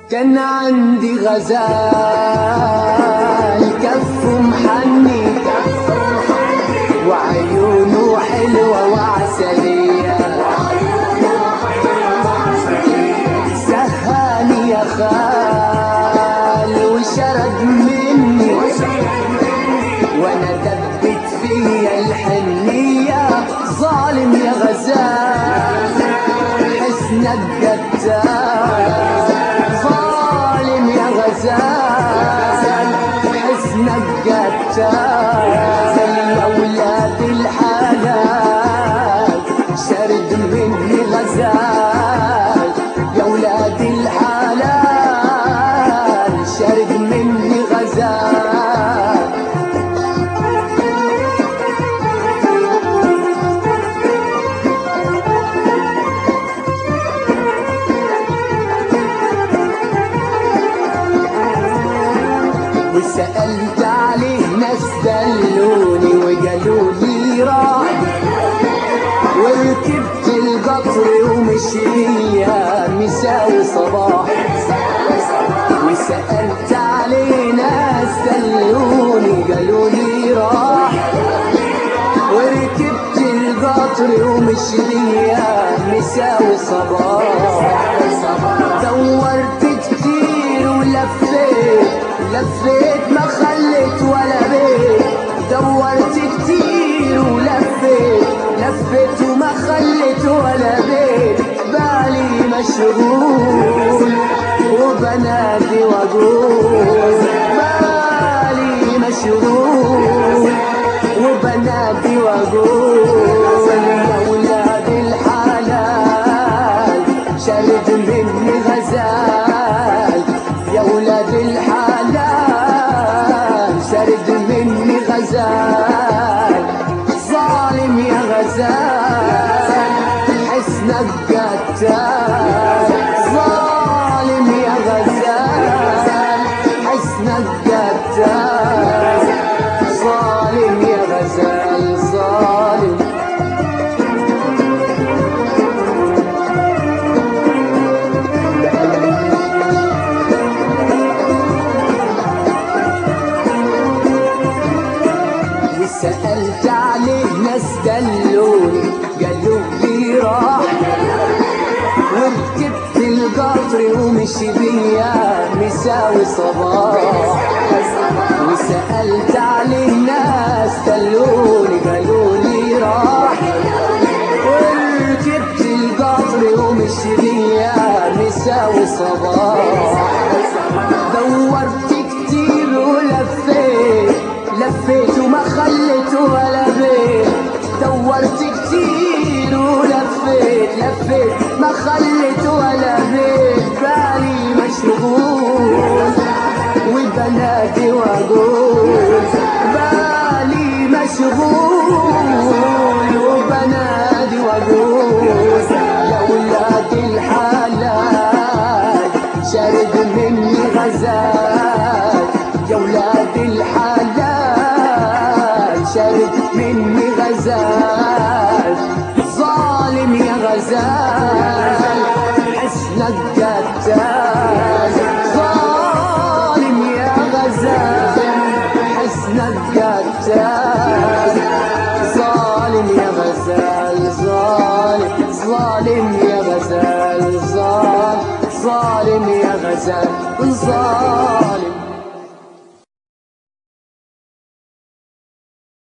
كان عندي غزال كفه محني وعيونه حلوة وعسلية سهاني يا خال وشرد مني وانا دبت فيا الحنية ظالم يا غزال حسنك قتال ظالم يا غزال حسنك قتال يا ولاد الحلال شرد مني غزال يا ولاد الحلال شرد مني غزال وسألت عليه ناس دلوني وقالوا لي راح وركبت القطر ومشيها مساوي صباح وسألت عليه ناس دلوني قالوا لي راح وركبت القطر ومشيها مساوي صباح دورت كتير ولفيت لفيت ما خليت ولا بيت دورت كتير ولفيت لفيت وما خليت ولا بيت بالي مشغول وبنادي واقول بالي مشغول وبنادي واقول يا ولاد الحلال شرد مني غزال يا ولاد الحلال شرد مني غزال ظالم يا غزال حسنك قتال ظالم يا غزال حسنك قتال ظالم يا غزال ظالم وسألت عليه ناس دلوني قالوا لي راح وركبت القطر ومشي بيا مساوي صباح وسألت عليه ناس دلوني قالوا لي راح وركبت القطر ومشي بيا مساوي صباح دورت كتير ولفيت لفيت وما خليت ولا بيت دورت كتير ولفيت لفيت ما خليت ولا بيت بالي مشغول وبنادي واقول بالي مشغول وبنادي واقول يا ولاد الحلال شارد مني غزال يا ولاد الحلال شارد مني غزال ظالم يا غزال حسنك قتال ظالم يا غزال حسنك قتال ظالم يا غزال ظالم ظالم يا غزال ظالم ظالم يا غزال ظالم